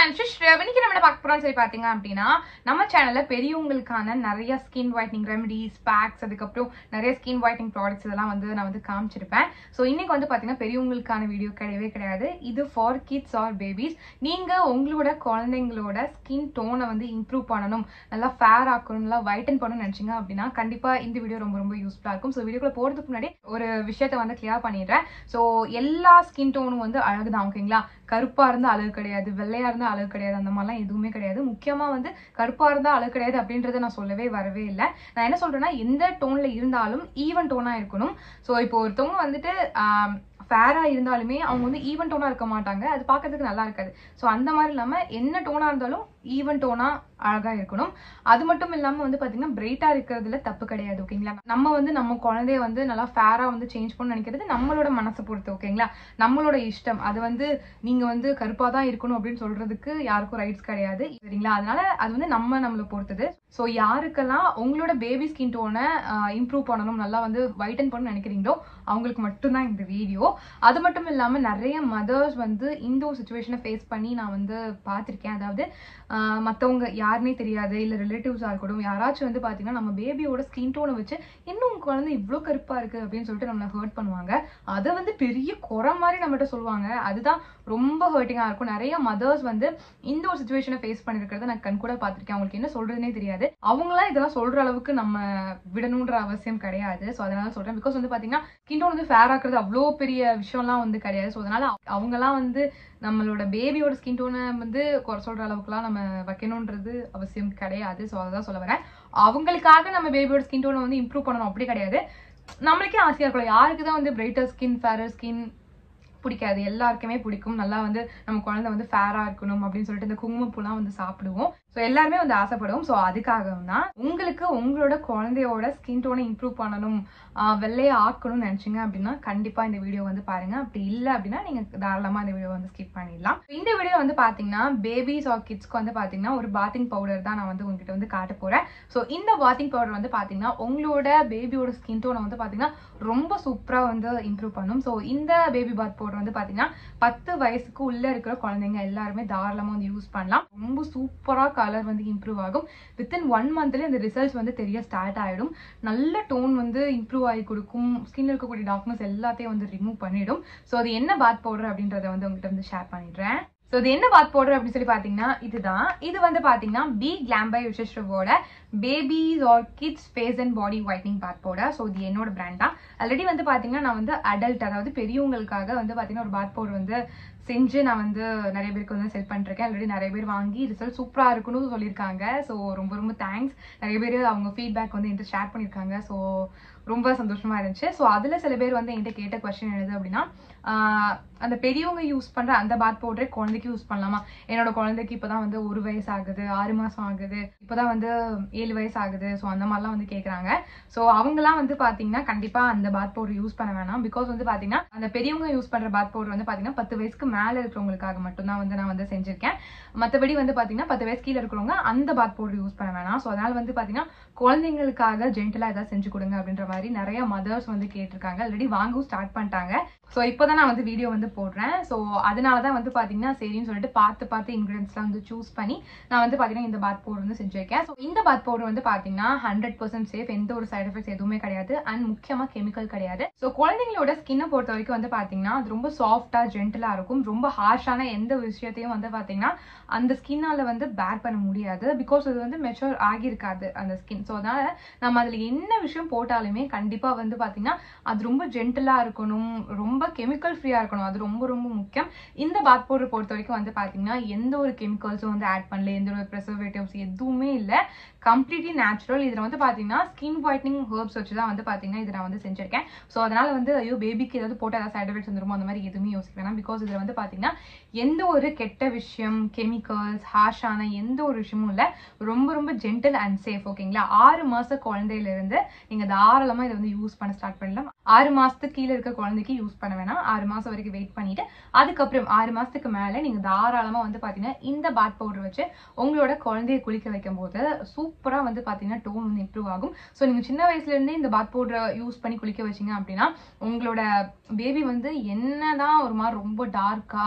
channel Sri இன்னைக்கு நம்ம என்ன பார்க்க போறோம்னு சொல்லி பாத்தீங்க அப்படின்னா நம்ம சேனல்ல பெரியவங்களுக்கான நிறைய ஸ்கின் ஒயிட்னிங் ரெமடிஸ் பேக்ஸ் அதுக்கப்புறம் நிறைய ஸ்கின் ஒயிட்னிங் ப்ராடக்ட்ஸ் இதெல்லாம் வந்து நான் வந்து காமிச்சிருப்பேன் ஸோ இன்னைக்கு வந்து பாத்தீங்கன்னா பெரியவங்களுக்கான வீடியோ கிடையவே கிடையாது இது ஃபார் கிட்ஸ் ஆர் பேபிஸ் நீங்க உங்களோட குழந்தைங்களோட ஸ்கின் டோனை வந்து இம்ப்ரூவ் பண்ணணும் நல்லா ஃபேர் ஆக்கணும் நல்லா வைட்டன் பண்ணணும்னு நினைச்சீங்க அப்படின்னா கண்டிப்பா இந்த வீடியோ ரொம்ப ரொம்ப யூஸ்ஃபுல்லா இருக்கும் ஸோ வீடியோக்குள்ள போறதுக்கு முன்னாடி ஒரு விஷயத்த வந்து கிளியர் பண்ணிடுறேன் ஸோ எல்லா ஸ்கின் டோனும் வந்து அழகுதான் ஓகேங்களா கருப்பா இருந்தா அழகு கிடையாது வெள்ளையா இருந்தா அழகு கிடையாது அந்த மாதிரிலாம் எதுவுமே கிடையாது முக்கியமா வந்து கருப்பா இருந்தா அழகு கிடையாது அப்படின்றத நான் சொல்லவே வரவே இல்லை நான் என்ன சொல்றேன்னா எந்த டோன்ல இருந்தாலும் ஈவன் டோனா இருக்கணும் ஸோ இப்போ ஒருத்தவங்க வந்துட்டு ஃபேரா இருந்தாலுமே அவங்க வந்து ஈவன் டோனா இருக்க மாட்டாங்க அது பார்க்கறதுக்கு நல்லா இருக்காது ஸோ அந்த மாதிரி இல்லாம என்ன டோனா இருந்தாலும் ஈவன் டோனா அழகா இருக்கணும் அது மட்டும் இல்லாம வந்து பாத்தீங்கன்னா பிரைட்டா இருக்கிறதுல தப்பு கிடையாது ஓகேங்களா நம்ம வந்து நம்ம குழந்தைய வந்து நல்லா ஃபேரா வந்து சேஞ்ச் பண்ண நினைக்கிறது நம்மளோட மனசை பொறுத்து ஓகேங்களா நம்மளோட இஷ்டம் அது வந்து நீங்க வந்து கருப்பா தான் இருக்கணும் அப்படின்னு சொல்றதுக்கு யாருக்கும் ரைட்ஸ் கிடையாது சரிங்களா அதனால அது வந்து நம்ம நம்மளை பொறுத்தது ஸோ யாருக்கெல்லாம் உங்களோட பேபி ஸ்கின் டோனை இம்ப்ரூவ் பண்ணணும் நல்லா வந்து வைட்டன் பண்ணணும்னு நினைக்கிறீங்களோ அவங்களுக்கு மட்டும்தான் இந்த வீடியோ அது மட்டும் இல்லாம நிறைய மதர்ஸ் வந்து இந்த ஒரு சுச்சுவேஷனை ஃபேஸ் பண்ணி நான் வந்து பார்த்துருக்கேன் அதாவது மற்றவங்க யாருனே தெரியாது இல்லை ரிலேட்டிவ்ஸாக இருக்கட்டும் யாராச்சும் வந்து பார்த்தீங்கன்னா நம்ம பேபியோட ஸ்கின் டோனை வச்சு இன்னும் உங்க குழந்தை இவ்வளோ கருப்பா இருக்கு அப்படின்னு சொல்லிட்டு நம்மளை ஹர்ட் பண்ணுவாங்க அதை வந்து பெரிய குறை மாதிரி நம்மகிட்ட சொல்லுவாங்க அதுதான் ரொம்ப ஹர்ட்டிங்காக இருக்கும் நிறைய மதர்ஸ் வந்து இந்த ஒரு சுச்சுவேஷனை ஃபேஸ் பண்ணிருக்கிறத நான் கண் கூட பார்த்துருக்கேன் அவங்களுக்கு என்ன சொல்றதுனே தெரியாது அவங்களாம் இதெல்லாம் சொல்ற அளவுக்கு நம்ம விடணுன்ற அவசியம் கிடையாது ஸோ அதனால சொல்றேன் பிகாஸ் வந்து பார்த்தீங்கன்னா ஸ்கின் டோன் வந்து ஃபேர் ஆக்குறது அவ்வளோ பெரிய விஷயம்லாம் வந்து கிடையாது ஸோ அதனால அவங்கலாம் வந்து நம்மளோட பேபியோட ஸ்கின் டோனை வந்து குறை சொல்ற அளவுக்குலாம் நம்ம வைக்கணுன்றது அவசியம் கிடையாது ஸோ அதான் சொல்ல வரேன் அவங்களுக்காக நம்ம பேபியோட ஸ்கின் டோனை வந்து இம்ப்ரூவ் பண்ணணும் அப்படி கிடையாது நம்மளுக்கே ஆசையா இருக்கலாம் யாருக்கு தான் வந்து பிரைட்டர் ஸ்கின் ஃபேரர் ஸ்கின் பிடிக்காது எல்லாருக்குமே பிடிக்கும் நல்லா வந்து நம்ம குழந்தை வந்து ஃபேரா இருக்கணும் அப்படின்னு சொல்லிட்டு இந்த குங்குமப்பூலாம் வந்து சாப்பிடுவோம் ஸோ எல்லாருமே வந்து ஆசைப்படுவோம் ஸோ அதுக்காக தான் உங்களுக்கு உங்களோட குழந்தையோட ஸ்கின் டோனை இம்ப்ரூவ் பண்ணணும் வெள்ளையை ஆக்கணும்னு நினைச்சீங்க அப்படின்னா கண்டிப்பா இந்த வீடியோ வந்து பாருங்க அப்படி இல்லை அப்படின்னா நீங்க தாராளமா இந்த வீடியோ வந்து ஸ்கிப் பண்ணிடலாம் இந்த வீடியோ வந்து பாத்தீங்கன்னா பேபிஸ் ஆர் கிட்ஸ்க்கு வந்து பாத்தீங்கன்னா ஒரு பாத்திங் பவுடர் தான் நான் வந்து உங்ககிட்ட வந்து காட்ட போறேன் ஸோ இந்த பாத்திங் பவுடர் வந்து பாத்தீங்கன்னா உங்களோட பேபியோட ஸ்கின் டோனை வந்து பாத்தீங்கன்னா ரொம்ப சூப்பரா வந்து இம்ப்ரூவ் பண்ணும் ஸோ இந்த பேபி பாத் பவுடர் வந்து பாத்தீங்கன்னா பத்து வயசுக்கு உள்ள இருக்கிற குழந்தைங்க எல்லாருமே தாராளமா வந்து யூஸ் பண்ணலாம் ரொம்ப சூப்பரா கலர் வந்து இம்ப்ரூவ் ஆகும் வித்தின் ஒன் மந்த்லேயே இந்த ரிசல்ட்ஸ் வந்து தெரிய ஸ்டார்ட் ஆகிடும் நல்ல டோன் வந்து இம்ப்ரூவ் ஆகி கொடுக்கும் ஸ்கின்ல இருக்கக்கூடிய டார்க்னஸ் எல்லாத்தையும் வந்து ரிமூவ் பண்ணிடும் ஸோ அது என்ன பாத் பவுடர் அப்படின்றத வந்து உங்ககிட்ட வந்து ஷேர் பண்ணிடுறேன் ஸோ இது என்ன பாத் பவுடர் அப்படின்னு சொல்லி பார்த்தீங்கன்னா இதுதான் இது வந்து பார்த்தீங்கன்னா பி கிளாம்பை யுஷஸ்ரவோட babies or kids face and body whitening bath powder so இது என்னோட பிராண்ட் தான் ஆல்ரெடி வந்து பார்த்தீங்கன்னா நான் வந்து அடல்ட் அதாவது பெரியவங்களுக்காக வந்து பார்த்தீங்கன்னா ஒரு பாத் பவுடர் வந்து செஞ்சு நான் வந்து நிறைய பேருக்கு வந்து செல் பண்ணிருக்கேன் ஆல்ரெடி நிறைய பேர் வாங்கி ரிசல்ட் சூப்பராக இருக்குன்னு சொல்லியிருக்காங்க ஸோ ரொம்ப ரொம்ப தேங்க்ஸ் நிறைய பேர் அவங்க ஃபீட்பேக் வந்து என்கிட்ட ஷேர் பண்ணியிருக்காங்க ஸோ ரொம்ப சந்தோஷமா இருந்துச்சு ஸோ அதில் சில பேர் வந்து என்கிட்ட கேட்ட கொஸ்டின் எழுது அப்படின்னா அந்த பெரியவங்க யூஸ் பண்ற அந்த பாத் பவுடரே குழந்தைக்கு யூஸ் பண்ணலாமா என்னோட குழந்தைக்கு இப்பதான் வந்து ஒரு வயசு ஆகுது ஆறு மாசம் ஆகுது இப்பதான் வந்து ஏழு வயசு ஆகுது ஸோ அந்த மாதிரிலாம் வந்து கேட்குறாங்க ஸோ அவங்கலாம் வந்து பாத்தீங்கன்னா கண்டிப்பா அந்த பாத் பவுடர் யூஸ் பண்ண வேணாம் பிகாஸ் வந்து பாத்தீங்கன்னா அந்த பெரியவங்க யூஸ் பண்ற பாத் பவுடர் வந்து பாத்தீங்கன்னா பத்து வயசுக்கு மேல இருக்கிறவங்களுக்காக மட்டும்தான் வந்து நான் வந்து செஞ்சிருக்கேன் மற்றபடி வந்து பாத்தீங்கன்னா பத்து வயசு கீழே இருக்கிறவங்க அந்த பாத் பவுடர் யூஸ் பண்ண வேணாம் ஸோ அதனால வந்து பாத்தீங்கன்னா குழந்தைங்களுக்காக ஜென்டலா ஏதாவது செஞ்சு கொடுங்க அப்படின்ற மாதிரி நிறைய மதர்ஸ் வந்து கேட்டிருக்காங்க ஆல்ரெடி வாங்கவும் ஸ்டார்ட் பண்ணிட்டாங்க ஸோ இப்போதான் நான் வந்து வீடியோ வந்து போடுறேன் ஸோ அதனால தான் வந்து பார்த்தீங்கன்னா சரின்னு சொல்லிட்டு பார்த்து பார்த்து இன்க்ரீடியன்ஸ்லாம் வந்து சூஸ் பண்ணி நான் வந்து பார்த்தீங்கன்னா இந்த பாத் பவுடர் வந்து செஞ்சிருக்கேன் ஸோ இந்த பாத் பவுடர் வந்து பார்த்தீங்கன்னா ஹண்ட்ரட் பர்சன்ட் சேஃப் எந்த ஒரு சைட் எஃபெக்ட்ஸ் எதுவுமே கிடையாது அண்ட் முக்கியமாக கெமிக்கல் கிடையாது ஸோ குழந்தைங்களோட ஸ்கின்னை பொறுத்த வரைக்கும் வந்து பார்த்தீங்கன்னா அது ரொம்ப சாஃப்டாக ஜென்டலாக இருக்கும் ரொம்ப ஹார்ஷான எந்த விஷயத்தையும் வந்து பார்த்தீங்கன்னா அந்த ஸ்கின்னால வந்து பேர் பண்ண முடியாது பிகாஸ் அது வந்து மெச்சூர் ஆகியிருக்காது அந்த ஸ்கின் ஸோ அதனால நம்ம அதில் என்ன விஷயம் போட்டாலுமே கண்டிப்பாக வந்து பார்த்தீங்கன்னா அது ரொம்ப ஜென்டலாக இருக்கணும் ரொம்ப கெமிக்கல் ஃப்ரீயாக இருக்கணும் அது ரொம்ப ரொம்ப முக்கியம் இந்த பாத் பவுடர் பொறுத்த வரைக்கும் வந்து பார்த்தீங்கன்னா எந்த ஒரு கெமிக்கல்ஸும் வந்து ஆட் பண்ணல எந்த ஒரு ப்ரெசர்வேட்டிவ்ஸ் எதுவுமே இல்லை கம்ப்ளீட்லி நேச்சுரல் இதில் வந்து பார்த்தீங்கன்னா ஸ்கின் ஒயிட்னிங் ஹர்ப்ஸ் வச்சு தான் வந்து பார்த்தீங்கன்னா இதை நான் வந்து செஞ்சிருக்கேன் ஸோ அதனால வந்து ஐயோ பேபிக்கு ஏதாவது போட்டால் ஏதாவது சைட் எஃபெக்ட்ஸ் வந்துருமோ அந்த மாதிரி எதுவுமே யோசிக்க வேணாம் பிகாஸ் இதில் வந்து பார்த்தீங்கன்னா எந்த ஒரு கெட்ட விஷயம் கெமிக்கல்ஸ் ஹாஷான எந்த ஒரு விஷயமும் இல்லை ரொம்ப ரொம்ப ஜென்டல் அண்ட் சேஃப் ஓகேங்களா ஆறு மாச குழந்தையிலிருந்து நீங்க தாராளமா இதை வந்து யூஸ் பண்ண ஸ்டார்ட் பண்ணலாம் ஆறு மாசத்துக்கு கீழே இருக்க குழந்தைக்கு யூஸ் பண்ண வேணாம் ஆறு மாசம் வரைக்கும் வெயிட் பண்ணிட்டு அதுக்கப்புறம் ஆறு மாசத்துக்கு மேல நீங்க தாராளமா வந்து பாத்தீங்கன்னா இந்த பாத் பவுடர் வச்சு உங்களோட குழந்தைய குளிக்க வைக்கும் போது சூப்பரா வந்து பாத்தீங்கன்னா டோன் வந்து இம்ப்ரூவ் ஆகும் ஸோ நீங்க சின்ன வயசுல இருந்தே இந்த பாத் பவுடரை யூஸ் பண்ணி குளிக்க வச்சீங்க அப்படின்னா உங்களோட பேபி வந்து என்னதான் ஒரு மாதிரி ரொம்ப டார்க்கா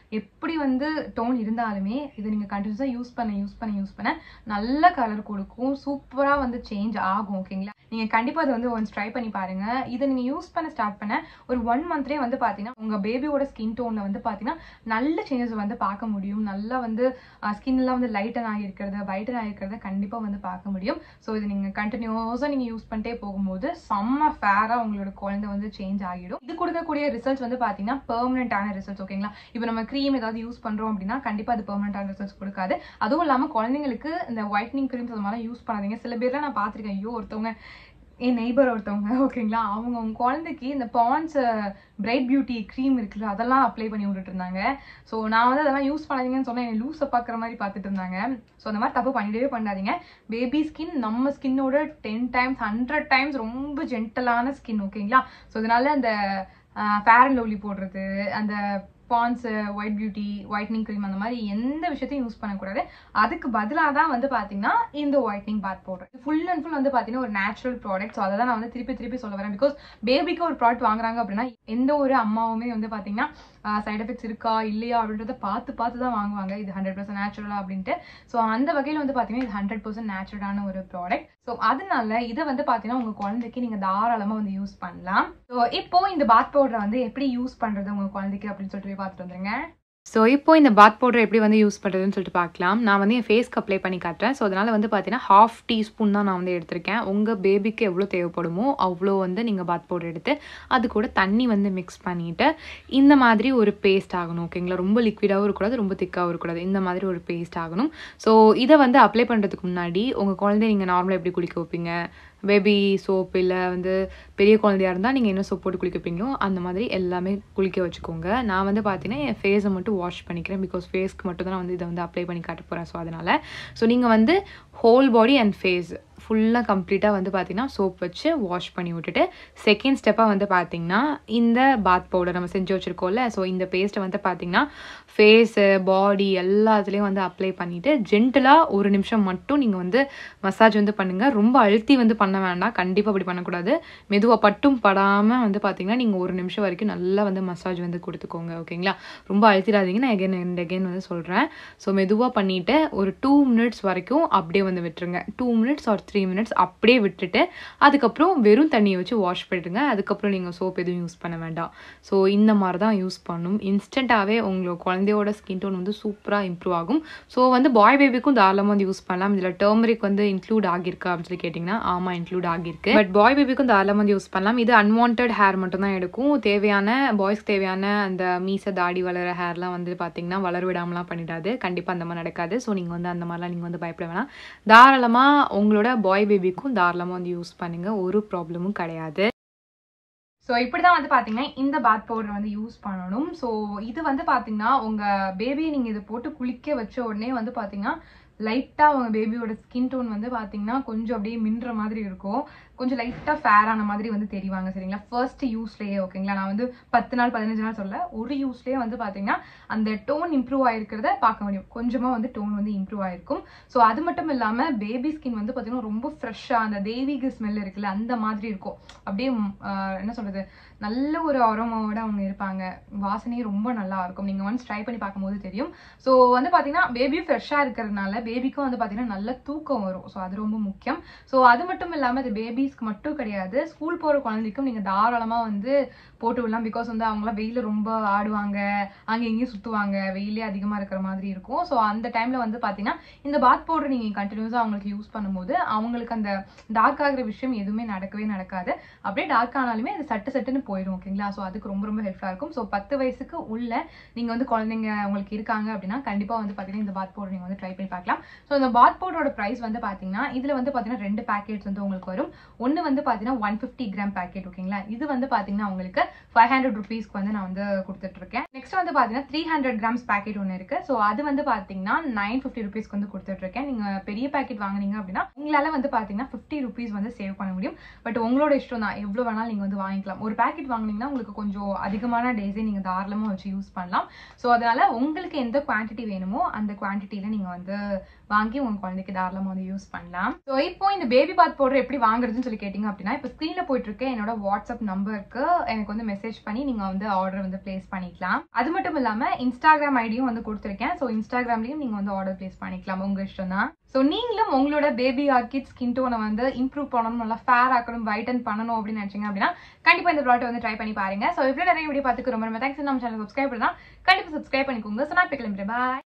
எப்படி வந்து டோன் இருந்தாலுமே இதை நீங்கள் கண்டினியூஸாக யூஸ் பண்ண யூஸ் பண்ண யூஸ் பண்ண நல்ல கலர் கொடுக்கும் சூப்பராக வந்து சேஞ்ச் ஆகும் ஓகேங்களா நீங்கள் கண்டிப்பாக அதை வந்து ஒன்ஸ் ட்ரை பண்ணி பாருங்க இதை நீங்கள் யூஸ் பண்ண ஸ்டார்ட் பண்ண ஒரு ஒன் மந்த்லேயே வந்து பார்த்தீங்கன்னா உங்கள் பேபியோட ஸ்கின் டோனில் வந்து பார்த்தீங்கன்னா நல்ல சேஞ்சஸ் வந்து பார்க்க முடியும் நல்லா வந்து ஸ்கின்லாம் வந்து லைட்டன் ஆகியிருக்கிறது வைட்டன் ஆகிருக்கிறத கண்டிப்பாக வந்து பார்க்க முடியும் ஸோ இது நீங்கள் கண்டினியூஸாக நீங்கள் யூஸ் பண்ணிட்டே போகும்போது செம்ம ஃபேராக உங்களோட குழந்தை வந்து சேஞ்ச் ஆகிடும் இது கொடுக்கக்கூடிய ரிசல்ட்ஸ் வந்து பார்த்தீங்கன்னா பெர்மனெண்ட்டான ரிசல்ட்ஸ் ஓகேங்களா இப்போ நம்ம க்ரீம் ஏதாவது யூஸ் பண்ணுறோம் அப்படின்னா கண்டிப்பாக அது பெர்மனெண்ட்டான ரிசல்ட்ஸ் கொடுக்காது அதுவும் இல்லாமல் குழந்தைங்களுக்கு இந்த ஒயிட்னிங் க்ரீம்ஸ் அது மாதிரிலாம் யூஸ் பண்ணாதீங்க சில பேர்லாம் நான் பார்த்துருக்கேன் ஐயோ ஒருத்தவங்க என் நெய்பர் ஒருத்தவங்க ஓகேங்களா அவங்க அவங்க குழந்தைக்கு இந்த பான்ஸ் பிரைட் பியூட்டி க்ரீம் இருக்குல்ல அதெல்லாம் அப்ளை பண்ணி விட்டுட்டு இருந்தாங்க ஸோ நான் வந்து அதெல்லாம் யூஸ் பண்ணாதீங்கன்னு சொன்னேன் என்னை லூஸை பார்க்குற மாதிரி பார்த்துட்டு இருந்தாங்க ஸோ அந்த மாதிரி தப்பு பண்ணிடவே பண்ணாதீங்க பேபி ஸ்கின் நம்ம ஸ்கின்னோட டென் டைம்ஸ் ஹண்ட்ரட் டைம்ஸ் ரொம்ப ஜென்டலான ஸ்கின் ஓகேங்களா ஸோ அதனால அந்த ஃபேர் அண்ட் லவ்லி போடுறது அந்த Pond's white beauty whitening cream அந்த மாதிரி எந்த விஷயத்தையும் யூஸ் பண்ணக்கூடாது அதுக்கு பதிலாக தான் வந்து பார்த்தீங்கன்னா இந்த whitening bath powder full and full வந்து பார்த்தீங்கன்னா ஒரு நேச்சுரல் ப்ராடக்ட் ஸோ அதை தான் நான் வந்து திருப்பி திருப்பி சொல்ல வரேன் பிகாஸ் பேபிக்கு ஒரு ப்ராடக்ட் வாங்குறாங்க அப்படின்னா எந்த ஒரு அம்மாவுமே வந்து பார்த்தீங்கன்னா சைட் எஃபெக்ட்ஸ் இருக்கா இல்லையா அப்படின்றத பார்த்து பார்த்து தான் வாங்குவாங்க இது ஹண்ட்ரட் பர்சன்ட் நேச்சுரலா அப்படின்ட்டு ஸோ அந்த வகையில் வந்து பார்த்தீங்கன்னா இது ஹண்ட்ரட் பர்சன்ட் நேச்சுரலான ஒரு ப்ராடக்ட் ஸோ அதனால இதை வந்து பார்த்தீங்கன்னா உங்கள் குழந்தைக்கு நீங்கள் தாராளமாக வந்து யூஸ் பண்ணலாம் ஸோ இப்போ இந்த பாத் பவுடரை வந்து எப்படி யூஸ் பண்ணுறது உங்கள் குழந்தைக்கு அப்படின்னு சொல்லிட்டு போய் பார்த்துட்டு வந்துருங்க ஸோ இப்போ இந்த பாத் பவுடர் எப்படி வந்து யூஸ் பண்ணுறதுன்னு சொல்லிட்டு பார்க்கலாம் நான் வந்து என் ஃபேஸ்க்கு அப்ளை பண்ணி காட்டுறேன் ஸோ அதனால் வந்து பார்த்தீங்கன்னா ஹாஃப் டீஸ்பூன் தான் நான் வந்து எடுத்திருக்கேன் உங்கள் பேபிக்கு எவ்வளோ தேவைப்படுமோ அவ்வளோ வந்து நீங்கள் பாத் பவுடர் எடுத்து அது கூட தண்ணி வந்து மிக்ஸ் பண்ணிவிட்டு இந்த மாதிரி ஒரு பேஸ்ட் ஆகணும் ஓகேங்களா ரொம்ப லிக்விடாகவும் இருக்கக்கூடாது ரொம்ப திக்காகவும் இருக்கக்கூடாது இந்த மாதிரி ஒரு பேஸ்ட் ஆகணும் ஸோ இதை வந்து அப்ளை பண்ணுறதுக்கு முன்னாடி உங்கள் குழந்தைய நீங்கள் நார்மலாக எப்படி குளிக்க வைப்பீங்க பேபி சோப் இல்லை வந்து பெரிய குழந்தையா இருந்தால் நீங்கள் என்ன சோப் போட்டு குளிக்க வைப்பீங்களோ அந்த மாதிரி எல்லாமே குளிக்க வச்சுக்கோங்க நான் வந்து பார்த்தீங்கன்னா என் ஃபேஸை மட்டும் வாஷ் பண்ணிக்கிறேன் பிகாஸ் ஃபேஸ்க்கு மட்டும் தான் நான் வந்து இதை வந்து அப்ளை பண்ணி காட்ட போகிறேன் ஸோ அதனால் ஸோ நீங்கள் வந்து ஹோல் பாடி அண்ட் ஃபேஸ் ஃபுல்லாக கம்ப்ளீட்டாக வந்து பார்த்தீங்கன்னா சோப் வச்சு வாஷ் பண்ணி விட்டுட்டு செகண்ட் ஸ்டெப்பாக வந்து பார்த்தீங்கன்னா இந்த பாத் பவுடர் நம்ம செஞ்சு வச்சுருக்கோம்ல ஸோ இந்த பேஸ்ட்டை வந்து பார்த்தீங்கன்னா ஃபேஸு பாடி எல்லாத்துலேயும் வந்து அப்ளை பண்ணிவிட்டு ஜென்டலாக ஒரு நிமிஷம் மட்டும் நீங்கள் வந்து மசாஜ் வந்து பண்ணுங்கள் ரொம்ப அழுத்தி வந்து பண்ண வேண்டாம் கண்டிப்பாக அப்படி பண்ணக்கூடாது மெதுவாக பட்டும் படாமல் வந்து பார்த்தீங்கன்னா நீங்கள் ஒரு நிமிஷம் வரைக்கும் நல்லா வந்து மசாஜ் வந்து கொடுத்துக்கோங்க ஓகேங்களா ரொம்ப அழுத்திடாதீங்க நான் எகைன் அண்ட் எகைன் வந்து சொல்கிறேன் ஸோ மெதுவாக பண்ணிவிட்டு ஒரு டூ மினிட்ஸ் வரைக்கும் அப்படியே வந்து விட்டுருங்க two minutes or three minutes அப்படியே விட்டுட்டு அதுக்கப்புறம் வெறும் தண்ணியை வச்சு வாஷ் பண்ணிடுங்க அதுக்கப்புறம் நீங்கள் சோப் எதுவும் யூஸ் பண்ண வேண்டாம் ஸோ இந்த மாதிரி தான் யூஸ் பண்ணணும் இன்ஸ்டண்ட்டாகவே உங்களோட குழந்தையோட ஸ்கின் டோன் வந்து சூப்பராக இம்ப்ரூவ் ஆகும் ஸோ வந்து பாய் பேபிக்கும் தாராளமாக வந்து யூஸ் பண்ணலாம் இதில் டர்மரிக் வந்து இன்க்ளூட் ஆகியிருக்கா அப்படின்னு சொல்லி கேட்டிங்கன்னா ஆமாம் இன்க்ளூட் ஆகியிருக்கு பட் பாய் பேபிக்கும் தாராளமாக வந்து யூஸ் பண்ணலாம் இது அன்வான்ட் ஹேர் மட்டும் தான் எடுக்கும் தேவையான பாய்ஸ்க்கு தேவையான அந்த மீச தாடி வளர ஹேர்லாம் வந்து பார்த்தீங்கன்னா வளர விடாமலாம் பண்ணிடாது கண்டிப்பாக அந்த மாதிரி நடக்காது ஸோ நீங்கள் வந்து அந்த மாதிரிலாம் நீங்கள் வந்து பயப்பட வேணாம் தாராளமாக உங்களோட பாய் பேபிக்கும் தாராளமாக வந்து யூஸ் பண்ணுங்கள் ஒரு ப்ராப்ளமும் கிடையாது ஸோ இப்படி தான் வந்து பார்த்தீங்கன்னா இந்த பாத் பவுடர் வந்து யூஸ் பண்ணணும் ஸோ இது வந்து பார்த்தீங்கன்னா உங்கள் பேபியை நீங்கள் இதை போட்டு குளிக்க வச்ச உடனே வந்து பார்த்தீங்கன்னா லைட்டாக உங்கள் பேபியோட ஸ்கின் டோன் வந்து பார்த்தீங்கன்னா கொஞ்சம் அப்படியே மின்ற மாதிரி இருக்கும் கொஞ்சம் லைட்டாக ஃபேர் ஆன மாதிரி வந்து தெரிவாங்க சரிங்களா ஃபர்ஸ்ட் யூஸ்லேயே ஓகேங்களா நான் வந்து பத்து நாள் பதினஞ்சு நாள் சொல்ல ஒரு யூஸ்லேயே வந்து பார்த்தீங்கன்னா அந்த டோன் இம்ப்ரூவ் ஆயிருக்கிறத பார்க்க முடியும் கொஞ்சமாக வந்து டோன் வந்து இம்ப்ரூவ் ஆயிருக்கும் ஸோ அது மட்டும் இல்லாமல் பேபி ஸ்கின் வந்து பார்த்தீங்கன்னா ரொம்ப ஃப்ரெஷ்ஷாக அந்த தெய்வீக ஸ்மெல் இருக்குல்ல அந்த மாதிரி இருக்கும் அப்படியே ம், ஆஹ், என்ன சொல்றது நல்ல ஒரு அரோமாவோட அவங்க இருப்பாங்க வாசனையே ரொம்ப நல்லா இருக்கும் நீங்கள் ஒன்ஸ் ட்ரை பண்ணி பார்க்கும்போது தெரியும் ஸோ வந்து பார்த்தீங்கன்னா பேபியும் ஃப்ரெஷ்ஷாக இருக்கிறதுனால பேபிக்கும் வந்து பார்த்தீங்கன்னா நல்ல தூக்கம் வரும் ஸோ அது ரொம்ப முக்கியம் ஸோ அது மட்டும் இல்லாமல் இது பேபிஸ்க்கு மட்டும் கிடையாது ஸ்கூல் போகிற குழந்தைக்கும் நீங்கள் தாராளமாக வந்து போட்டு விடலாம் பிகாஸ் வந்து அவங்களாம் வெயிலில் ரொம்ப ஆடுவாங்க அங்கே இங்கேயும் சுற்றுவாங்க வெயிலே அதிகமாக இருக்கிற மாதிரி இருக்கும் ஸோ அந்த டைமில் வந்து பார்த்தீங்கன்னா இந்த பாத் பவுடர் நீங்கள் கண்டினியூஸாக அவங்களுக்கு யூஸ் பண்ணும்போது அவங்களுக்கு அந்த டார்க் ஆகிற விஷயம் எதுவுமே நடக்கவே நடக்காது அப்படியே டார்க் ஆனாலுமே அது சட்டு சட்டுன்னு போயிடும் ஓகேங்களா ஸோ அதுக்கு ரொம்ப ரொம்ப ஹெல்ப்ஃபுல்லாக இருக்கும் ஸோ பத்து வயசுக்கு உள்ள நீங்கள் வந்து குழந்தைங்க உங்களுக்கு இருக்காங்க அப்படின்னா கண்டிப்பாக வந்து பார்த்தீங்கன்னா இந்த பாத் பவுடர் நீங்கள் வந்து ட்ரை பண்ணி பார்க்கலாம் ஸோ இந்த பாத் பவுடரோட ப்ரைஸ் வந்து பார்த்தீங்கன்னா இதில் வந்து பார்த்தீங்கன்னா ரெண்டு பேக்கெட்ஸ் வந்து உங்களுக்கு வரும் ஒன்று வந்து பார்த்தீங்கன்னா ஒன் ஃபிஃப்டி கிராம் பேக்கெட் ஓகேங்களா இது வந்து பார்த்தீங்கன்னா உங்களுக்கு ஃபைவ் ஹண்ட்ரட் ருபீஸ்க்கு வந்து நான் வந்து கொடுத்துட்டு இருக்கேன் நெக்ஸ்ட் வந்து பார்த்தீங்கன்னா த்ரீ ஹண்ட்ரட் கிராம்ஸ் பேக்கெட் ஒன்று இருக்கு ஸோ அது வந்து பார்த்தீங்கன்னா நைன் ஃபிஃப்டி ருபீஸ்க்கு வந்து கொடுத்துட்டு இருக்கேன் நீங்கள் பெரிய பேக்கெட் வாங்குனீங்க அப்படின்னா உங்களால வந்து பார்த்தீங்கன்னா ஃபிஃப்டி ருபீஸ் வந்து சேவ் பண்ண முடியும் பட் உங்களோட இஷ்டம் தான் எவ்வளோ வேணாலும் நீங்கள் வந்து வாங்கிக்கலாம் ஒரு பேக்கெட் வாங்குனீங்கன்னா உங்களுக்கு கொஞ்சம் அதிகமான டேஸே நீங்கள் தாராளமாக வச்சு யூஸ் பண்ணலாம் ஸோ அதனால உங்களுக்கு எந்த குவான்டிட்டி வேணுமோ அந்த குவான்டிட்டியில் நீங்கள் வந்து வாங்கி உங்க குழந்தைக்கு தாராளமாக வந்து யூஸ் பண்ணலாம் ஸோ இப்போ இந்த பேபி பாத் பவுடர் எப்படி வாங்குறதுன்னு சொல்லி கேட்டிங்க அப்படின்னா இப்போ ஸ்க்ரீனில் போயிட்டு இருக்க என்னோட வாட்ஸ்அப் நம்பருக்கு எனக்கு வந்து மெசேஜ் பண்ணி நீங்கள் வந்து ஆர்டர் வந்து பிளேஸ் பண்ணிக்கலாம் அது மட்டும் இல்லாமல் இன்ஸ்டாகிராம் ஐடியும் வந்து கொடுத்துருக்கேன் ஸோ இன்ஸ்டாகிராம்லேயும் நீங்கள் வந்து ஆர்டர் பிளேஸ் பண்ணிக்கலாம் உங்கள் இஷ்டம் தான் ஸோ நீங்களும் உங்களோட பேபி ஆர்கிட் ஸ்கின் டோனை வந்து இம்ப்ரூவ் பண்ணணும் நல்லா ஃபேர் ஆக்கணும் வைட்டன் பண்ணணும் அப்படின்னு நினைச்சீங்க அப்படின்னா கண்டிப்பாக இந்த ப்ராடக்ட் வந்து ட்ரை பண்ணி பாருங்க ஸோ இவ்வளோ நிறைய வீடியோ பார்த்துக்கு ரொம்ப ரொம்ப தேங்க்ஸ் நம்ம சேனல் சப்ஸ்கிரைப் பண்ணலாம் கண்டிப்பாக சப்ஸ்கிரைப் பண்ணிக்கோங்க ஸோ நான் இப்போ கிளம்புறேன் பாய்